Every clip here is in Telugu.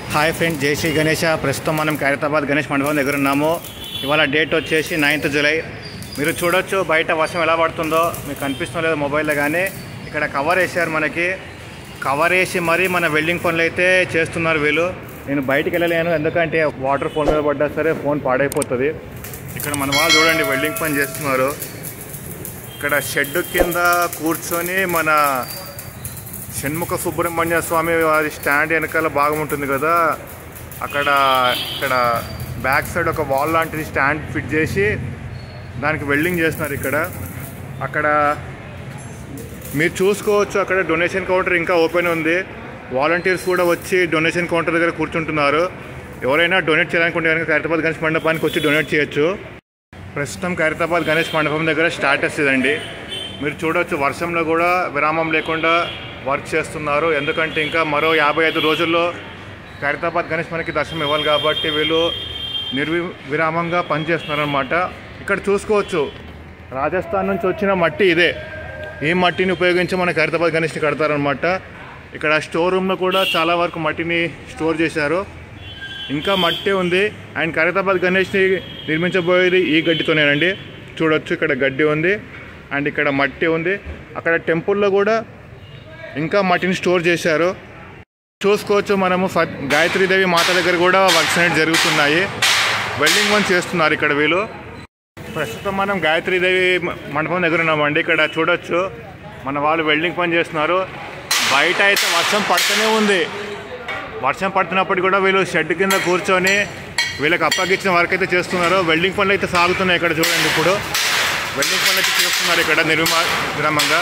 హాయ్ ఫ్రెండ్ జై శ్రీ గణేష ప్రస్తుతం మనం ఖైరతాబాద్ గణేష్ మండపం దగ్గర ఉన్నాము ఇవాళ డేట్ వచ్చేసి నైన్త్ జూలై మీరు చూడొచ్చు బయట వర్షం ఎలా పడుతుందో మీకు కనిపిస్తుందో లేదో మొబైల్లో కానీ ఇక్కడ కవర్ వేసారు మనకి కవర్ వేసి మరీ మన వెల్డింగ్ పనులు అయితే చేస్తున్నారు వీళ్ళు నేను బయటికి వెళ్ళలేను ఎందుకంటే వాటర్ ఫోన్ మీద పడ్డా సరే ఫోన్ పాడైపోతుంది ఇక్కడ మన వాళ్ళు చూడండి వెల్డింగ్ పని చేస్తున్నారు ఇక్కడ షెడ్ కింద కూర్చొని మన షణ్ముఖ సుబ్రహ్మణ్య స్వామి వారి స్టాండ్ వెనకాల భాగం ఉంటుంది కదా అక్కడ ఇక్కడ బ్యాక్ సైడ్ ఒక వాల్ లాంటిది స్టాండ్ ఫిట్ చేసి దానికి వెల్డింగ్ చేస్తున్నారు ఇక్కడ అక్కడ మీరు చూసుకోవచ్చు అక్కడ డొనేషన్ కౌంటర్ ఇంకా ఓపెన్ ఉంది వాలంటీర్స్ కూడా వచ్చి డొనేషన్ కౌంటర్ దగ్గర కూర్చుంటున్నారు ఎవరైనా డొనేట్ చేయాలనుకుంటే కనుక ఖైరతాబాద్ గణేష్ మండపానికి వచ్చి డొనేట్ చేయొచ్చు ప్రస్తుతం ఖైరతాబాద్ గణేష్ మండపం దగ్గర స్టాటస్ ఇదండి మీరు చూడొచ్చు వర్షంలో కూడా విరామం లేకుండా వర్క్ చేస్తున్నారు ఎందుకంటే ఇంకా మరో యాభై ఐదు రోజుల్లో ఖైరతాబాద్ గణేష్ మనకి దర్శనం ఇవ్వాలి కాబట్టి వీళ్ళు నిర్వి విరామంగా పనిచేస్తున్నారనమాట ఇక్కడ చూసుకోవచ్చు రాజస్థాన్ నుంచి వచ్చిన మట్టి ఇదే ఈ మట్టిని ఉపయోగించి మన ఖైరతాబాద్ గణేష్ని కడతారనమాట ఇక్కడ స్టోర్ రూమ్లో కూడా చాలా వరకు మట్టిని స్టోర్ చేశారు ఇంకా మట్టి ఉంది అండ్ ఖైరతాబాద్ గణేష్ని నిర్మించబోయేది ఈ గడ్డితోనేనండి చూడొచ్చు ఇక్కడ గడ్డి ఉంది అండ్ ఇక్కడ మట్టి ఉంది అక్కడ టెంపుల్లో కూడా ఇంకా మట్టిని స్టోర్ చేశారు చూసుకోవచ్చు మనము ఫ- గాయత్రీదేవి మాత దగ్గర కూడా వర్క్స్ అనేవి జరుగుతున్నాయి వెల్డింగ్ వన్ చేస్తున్నారు ఇక్కడ వీళ్ళు ప్రస్తుతం మనం గాయత్రీదేవి మ- మండపం దగ్గర ఉన్నామండి ఇక్కడ చూడొచ్చు మన వాళ్ళు వెల్డింగ్ పని చేస్తున్నారు బయట అయితే వర్షం పడుతూనే ఉంది వర్షం పడుతున్నప్పటికీ కూడా వీళ్ళు షెడ్ కింద కూర్చొని వీళ్ళకి అప్పగించిన వర్క్ అయితే చేస్తున్నారు వెల్డింగ్ పనులు అయితే సాగుతున్నాయి ఇక్కడ చూడండి ఇప్పుడు వెల్డింగ్ పనులు అయితే చేస్తున్నారు ఇక్కడ నిర్మా విరామంగా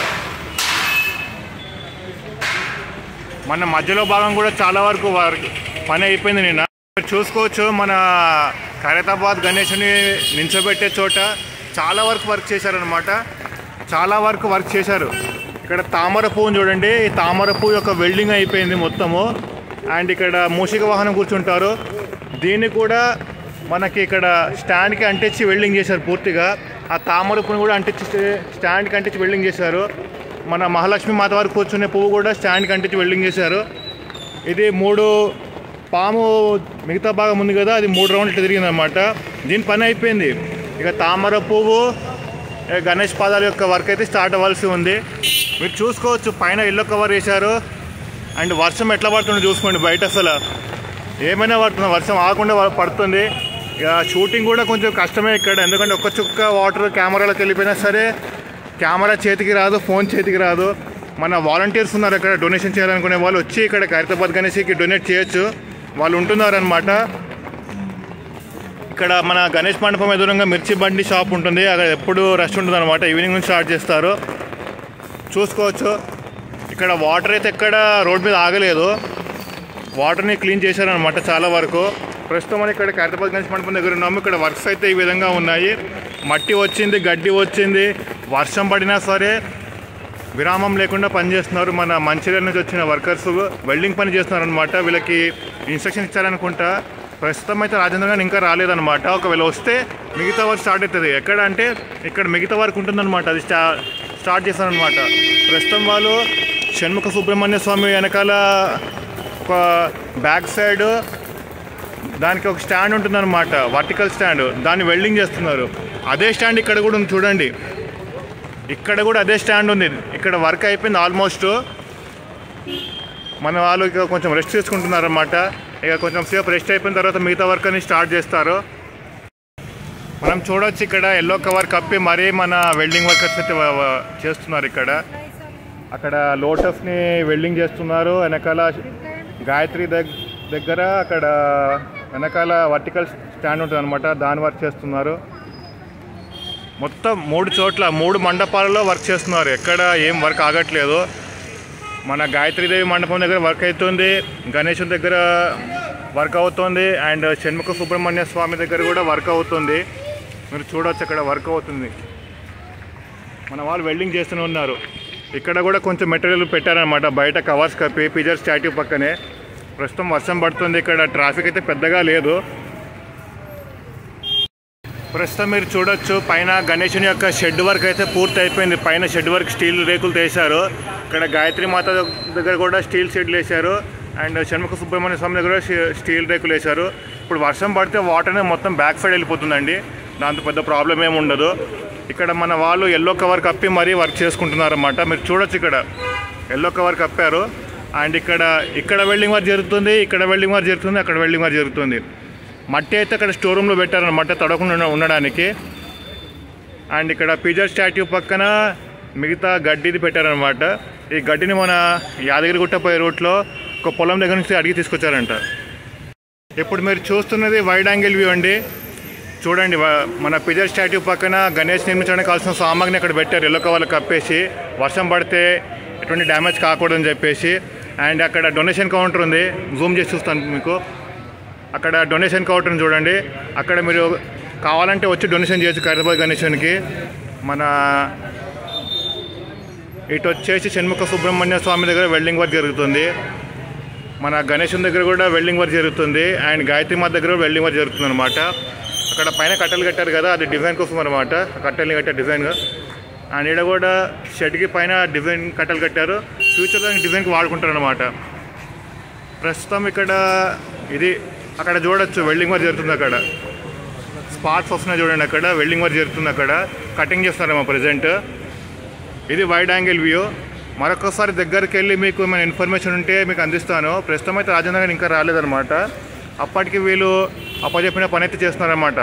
మన మధ్యలో భాగం కూడా చాలా వరకు వర్క్ పని అయిపోయింది నిన్న మీరు చూసుకోవచ్చు మన ఖైరతాబాద్ గణేష్ని నించోబెట్టే చోట చాలా వరకు వర్క్ చేశారనమాట చాలా వరకు వర్క్ చేశారు ఇక్కడ తామర పువ్వుని చూడండి ఈ తామర పువ్వు యొక్క వెల్డింగ్ అయిపోయింది మొత్తము అండ్ ఇక్కడ మూషిక వాహనం కూర్చుంటారు దీన్ని కూడా మనకి ఇక్కడ స్టాండ్కి అంటించి వెల్డింగ్ చేశారు పూర్తిగా ఆ తామర పువ్వుని కూడా అంటించి స్టాండ్కి అంటించి వెల్డింగ్ చేశారు మన మహాలక్ష్మి మాత వారు కూర్చునే పువ్వు కూడా స్టాండ్కి అంటించి వెల్డింగ్ చేశారు ఇది మూడు పాము మిగతా భాగం ఉంది కదా అది మూడు రౌండ్లు తిరిగింది అనమాట దీని పని అయిపోయింది ఇక తామర పువ్వు ఇక గణేష్ పాదాల యొక్క వర్క్ అయితే స్టార్ట్ అవ్వాల్సి ఉంది మీరు చూసుకోవచ్చు పైన ఇల్లు కవర్ వేశారు అండ్ వర్షం ఎట్లా పడుతుందో చూసుకోండి బయట అసలు ఏమైనా పడుతుంది వర్షం ఆకుండా వ- పడుతుంది ఇక షూటింగ్ కూడా కొంచెం కష్టమే ఇక్కడ ఎందుకంటే ఒక్క చుక్క వాటర్ కెమెరాలోకి వెళ్ళిపోయినా సరే కెమెరా చేతికి రాదు ఫోన్ చేతికి రాదు మన వాలంటీర్స్ ఉన్నారు ఇక్కడ డొనేషన్ చేయాలనుకునే వాళ్ళు వచ్చి ఇక్కడ ఖైరతాబాద్ గణేష్కి డొనేట్ చేయొచ్చు వాళ్ళు ఉంటున్నారనమాట ఇక్కడ మన గణేష్ మండపం ఎదురుగా మిర్చి బండి షాప్ ఉంటుంది అక్కడ ఎప్పుడు రష్ ఉంటుంది అనమాట ఈవినింగ్ నుంచి స్టార్ట్ చేస్తారు చూసుకోవచ్చు ఇక్కడ వాటర్ అయితే ఎక్కడ రోడ్ మీద ఆగలేదు వాటర్ని క్లీన్ చేశారనమాట చాలా వరకు ప్రస్తుతం మనం ఇక్కడ ఖైరతాబాద్ గణేష్ మండపం దగ్గర ఉన్నాము ఇక్కడ వర్క్స్ అయితే ఈ విధంగా ఉన్నాయి మట్టి వచ్చింది గడ్డి వచ్చింది వర్షం పడినా సరే విరామం లేకుండా పనిచేస్తున్నారు మన మంచిర్యాల నుంచి వచ్చిన వర్కర్స్ వెల్డింగ్ పని చేస్తున్నారు అనమాట వీళ్ళకి ఇన్స్ట్రక్షన్ ఇచ్చారనుకుంటా ప్రస్తుతం అయితే రాజేంద్ర గారు ఇంకా రాలేదన్నమాట ఒకవేళ వస్తే మిగతా వర్క్ స్టార్ట్ అవుతుంది ఎక్కడ అంటే ఇక్కడ మిగతా వర్క్ ఉంటుందన్నమాట అది స్టా స్టార్ట్ చేస్తారనమాట ప్రస్తుతం వాళ్ళు షణ్ముఖ సుబ్రహ్మణ్య స్వామి వెనకాల ఒక బ్యాక్ సైడ్ దానికి ఒక స్టాండ్ ఉంటుందన్నమాట వర్టికల్ స్టాండ్ దాన్ని వెల్డింగ్ చేస్తున్నారు అదే స్టాండ్ ఇక్కడ కూడా ఉంది చూడండి ఇక్కడ కూడా అదే స్టాండ్ ఉంది ఇక్కడ వర్క్ అయిపోయింది ఆల్మోస్ట్ మన వాళ్ళు ఇక కొంచెం రెస్ట్ తీసుకుంటున్నారన్నమాట ఇక కొంచెం సేపు రెస్ట్ అయిపోయిన తర్వాత మిగతా వర్క్ అని స్టార్ట్ చేస్తారు మనం చూడొచ్చు ఇక్కడ ఎల్లో కవర్ కప్పి మరీ మన వెల్డింగ్ వర్కర్స్ అయితే వ- వ- చేస్తున్నారు ఇక్కడ అక్కడ లోటస్ని వెల్డింగ్ చేస్తున్నారు వెనకాల గాయత్రి దగ్ దగ్గర అక్కడ వెనకాల వర్టికల్ స్టాండ్ ఉంటుంది అనమాట దాని వర్క్ చేస్తున్నారు మొత్తం మూడు చోట్ల మూడు మండపాలలో వర్క్ చేస్తున్నారు ఎక్కడ ఏం వర్క్ ఆగట్లేదు మన గాయత్రీదేవి మండపం దగ్గర వర్క్ అవుతుంది గణేశుని దగ్గర వర్క్ అవుతుంది అండ్ షణ్ముఖ సుబ్రహ్మణ్య స్వామి దగ్గర కూడా వర్క్ అవుతుంది మీరు చూడవచ్చు అక్కడ వర్క్ అవుతుంది మన వాళ్ళు వెల్డింగ్ చేస్తూనే ఉన్నారు ఇక్కడ కూడా కొంచెం మెటీరియల్ పెట్టారనమాట బయట కవర్స్ కప్పి పిజర్ స్టాట్యూ పక్కనే ప్రస్తుతం వర్షం పడుతుంది ఇక్కడ ట్రాఫిక్ అయితే పెద్దగా లేదు ప్రస్తుతం మీరు చూడొచ్చు పైన గణేశుని యొక్క షెడ్ వర్క్ అయితే పూర్తి అయిపోయింది పైన షెడ్ వర్క్ స్టీల్ రేకులు వేశారు ఇక్కడ గాయత్రి మాత దగ్గర కూడా స్టీల్ షెడ్లు వేశారు అండ్ షణ్ముఖ సుబ్రహ్మణ్య స్వామి దగ్గర స్టీ- స్టీల్ రేకులు వేశారు ఇప్పుడు వర్షం పడితే వాటర్ అనేది మొత్తం బ్యాక్ సైడ్ వెళ్ళిపోతుందండి దాంతో పెద్ద ప్రాబ్లం ఏమి ఉండదు ఇక్కడ మన వాళ్ళు ఎల్లో కవర్ కప్పి మరీ వర్క్ చేసుకుంటున్నారన్నమాట మీరు చూడొచ్చు ఇక్కడ ఎల్లో కవర్ కప్పారు అండ్ ఇక్కడ ఇక్కడ వెల్డింగ్ వర్క్ జరుగుతుంది ఇక్కడ వెల్డింగ్ వర్క్ జరుగుతుంది అక్కడ వెల్డింగ్ వర్క్ జరుగుతుంది మట్టి అయితే అక్కడ స్టోర్ రూమ్లో పెట్టారన్నమాట తడవకుండా ఉండ- ఉండడానికి అండ్ ఇక్కడ పిజర్ స్టాట్యూ పక్కన మిగతా గడ్డిది పెట్టారనమాట ఈ గడ్డిని మన యాదగిరిగుట్ట పోయే రూట్లో ఒక పొలం దగ్గర నుంచి అడిగి తీసుకొచ్చారంట ఇప్పుడు మీరు చూస్తున్నది వైడ్ యాంగిల్ వ్యూ అండి చూడండి వ- మన పిజర్ స్టాట్యూ పక్కన గణేష్ నిర్మించడానికి కావాల్సిన సామాగ్రిని అక్కడ పెట్టారు ఎల్లో కవర్లు కప్పేసి వర్షం పడితే ఎటువంటి డ్యామేజ్ కాకూడదని చెప్పేసి అండ్ అక్కడ డొనేషన్ కౌంటర్ ఉంది జూమ్ చేసి చూస్తాను మీకు అక్కడ డొనేషన్ కౌంటర్ చూడండి అక్కడ మీరు కావాలంటే వచ్చి డొనేషన్ చేయొచ్చు ఖైరబాద్ గణేశానికి మన ఇటు వచ్చేసి షణ్ముఖ సుబ్రహ్మణ్య స్వామి దగ్గర వెల్డింగ్ వర్క్ జరుగుతుంది మన గణేశం దగ్గర కూడా వెల్డింగ్ వర్క్ జరుగుతుంది అండ్ గాయత్రి మాత దగ్గర వెల్డింగ్ వర్క్ జరుగుతుంది అనమాట అక్కడ పైన కట్టెలు కట్టారు కదా అది డిజైన్ కోసం అనమాట కట్టెల్ని కట్టారు డిజైన్గా అండ్ ఇక్కడ కూడా షెడ్కి పైన డిజైన్ కట్టెలు కట్టారు ఫ్యూచర్లో డిజైన్కి వాడుకుంటారు అనమాట ప్రస్తుతం ఇక్కడ ఇది అక్కడ చూడొచ్చు వెల్డింగ్ వర్క్ జరుగుతుంది అక్కడ స్పాట్స్ వస్తున్నాయి చూడండి అక్కడ వెల్డింగ్ వర్క్ జరుగుతుంది అక్కడ కటింగ్ చేస్తున్నారేమో ప్రజెంట్ ఇది వైడ్ యాంగిల్ వ్యూ మరొకసారి దగ్గరికి వెళ్ళి మీకు ఏమైనా ఇన్ఫర్మేషన్ ఉంటే మీకు అందిస్తాను ప్రస్తుతం అయితే రాజేంద్ర గారు ఇంకా రాలేదన్నమాట అప్పటికి వీళ్ళు అప్పచెప్పిన పని అయితే చేస్తున్నారన్నమాట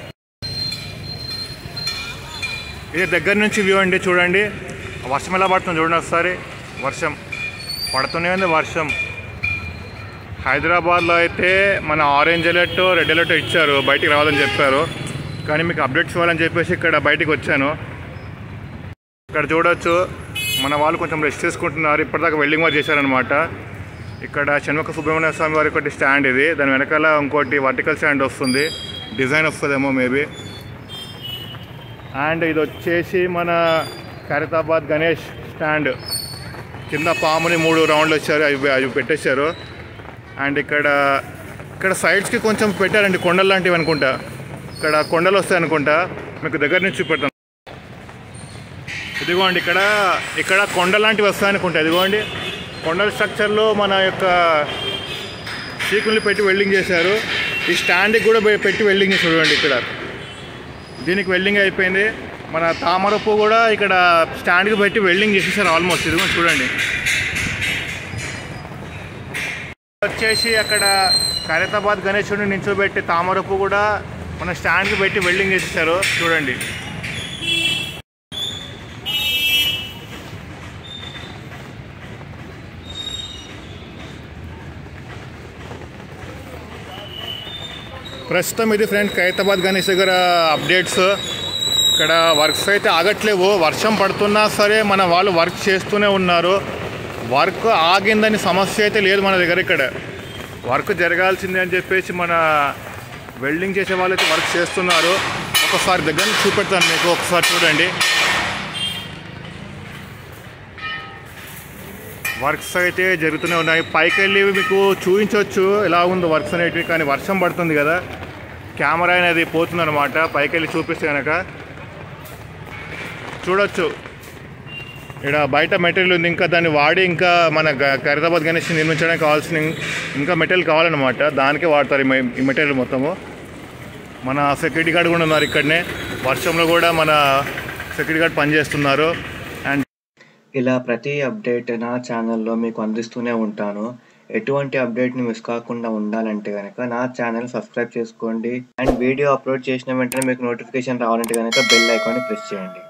ఇది దగ్గర నుంచి వ్యూ అండి చూడండి వర్షం ఎలా పడుతుంది చూడండి ఒకసారి వర్షం పడుతూనే ఉంది వర్షం హైదరాబాద్లో అయితే మన ఆరెంజ్ అలర్ట్ రెడ్ అలర్ట్ ఇచ్చారు బయటికి రావాలని చెప్పారు కానీ మీకు అప్డేట్స్ ఇవ్వాలని చెప్పేసి ఇక్కడ బయటికి వచ్చాను ఇక్కడ చూడొచ్చు మన వాళ్ళు కొంచెం రెస్ట్ తీసుకుంటున్నారు ఇప్పటిదాకా వెల్డింగ్ వర్క్ చేశారనమాట ఇక్కడ షణ్ముఖ సుబ్రహ్మణ్య స్వామి వారి ఒకటి స్టాండ్ ఇది దాని వెనకాల ఇంకోటి వర్టికల్ స్టాండ్ వస్తుంది డిజైన్ వస్తుందేమో మేబీ అండ్ ఇది వచ్చేసి మన ఖైరతాబాద్ గణేష్ స్టాండ్ కింద పాముని మూడు రౌండ్లు వచ్చారు అవి అవి పెట్టేశారు అండ్ ఇక్కడ ఇక్కడ సైడ్స్కి కొంచెం పెట్టారండి కొండలు లాంటివి అనుకుంటా ఇక్కడ కొండలు వస్తాయి అనుకుంటా మీకు దగ్గర నుంచి చూపెడతాను ఇదిగోండి ఇక్కడ ఇక్కడ కొండ లాంటివి వస్తాయి అనుకుంటా ఇదిగోండి కొండల స్ట్రక్చర్లో మన యొక్క చీకుల్ని పెట్టి వెల్డింగ్ చేశారు ఈ స్టాండ్కి కూడా పె- పెట్టి వెల్డింగ్ చేసి చూడండి ఇక్కడ దీనికి వెల్డింగ్ అయిపోయింది మన తామరపు కూడా ఇక్కడ స్టాండ్కి పెట్టి వెల్డింగ్ చేసేసారు ఆల్మోస్ట్ ఇది కూడా చూడండి వచ్చేసి అక్కడ ఖైరతాబాద్ గణేశుడిని నించోబెట్టి తామరపు కూడా మన స్టాండ్కి పెట్టి వెల్డింగ్ చేసేసారు చూడండి ప్రస్తుతం ఇది ఫ్రెండ్ ఖైరతాబాద్ గణేష్ దగ్గర అప్డేట్స్ ఇక్కడ వర్క్స్ అయితే ఆగట్లేవు వర్షం పడుతున్నా సరే మన వాళ్ళు వర్క్ చేస్తూనే ఉన్నారు వర్క్ ఆగిందని సమస్య అయితే లేదు మన దగ్గర ఇక్కడ వర్క్ జరగాల్సిందే అని చెప్పేసి మన వెల్డింగ్ చేసే వాళ్ళు అయితే వర్క్ చేస్తున్నారు ఒకసారి దగ్గర నుంచి చూపెడతాను మీకు ఒకసారి చూడండి వర్క్స్ అయితే జరుగుతూనే ఉన్నాయి పైకి వెళ్ళి మీకు చూపించవచ్చు ఎలా ఉందో వర్క్స్ అనేటివి కానీ వర్షం పడుతుంది కదా కెమెరా అనేది పోతుంది అనమాట పైకి వెళ్ళి చూపిస్తే కనుక చూడొచ్చు ఇక్కడ బయట మెటీరియల్ ఉంది ఇంకా దాన్ని వాడి ఇంకా మన గ- ఖైరతాబాద్ గణేష్ నిర్మించడానికి కావాల్సిన ఇం- ఇంకా మెటీరియల్ కావాలన్నమాట దానికే వాడతారు ఈ మె- ఈ మెటీరియల్ మొత్తము మన సెక్యూరిటీ గార్డ్ కూడా ఉన్నారు ఇక్కడనే వర్షంలో కూడా మన సెక్యూరిటీ గార్డ్ పనిచేస్తున్నారు అండ్ ఇలా ప్రతి అప్డేట్ నా ఛానల్లో మీకు అందిస్తూనే ఉంటాను ఎటువంటి అప్డేట్ని మిస్ కాకుండా ఉండాలంటే కనుక నా ఛానల్ సబ్స్క్రైబ్ చేసుకోండి అండ్ వీడియో అప్లోడ్ చేసిన వెంటనే మీకు నోటిఫికేషన్ రావాలంటే కనుక బెల్ ఐకాన్ని ప్రెస్ చేయండి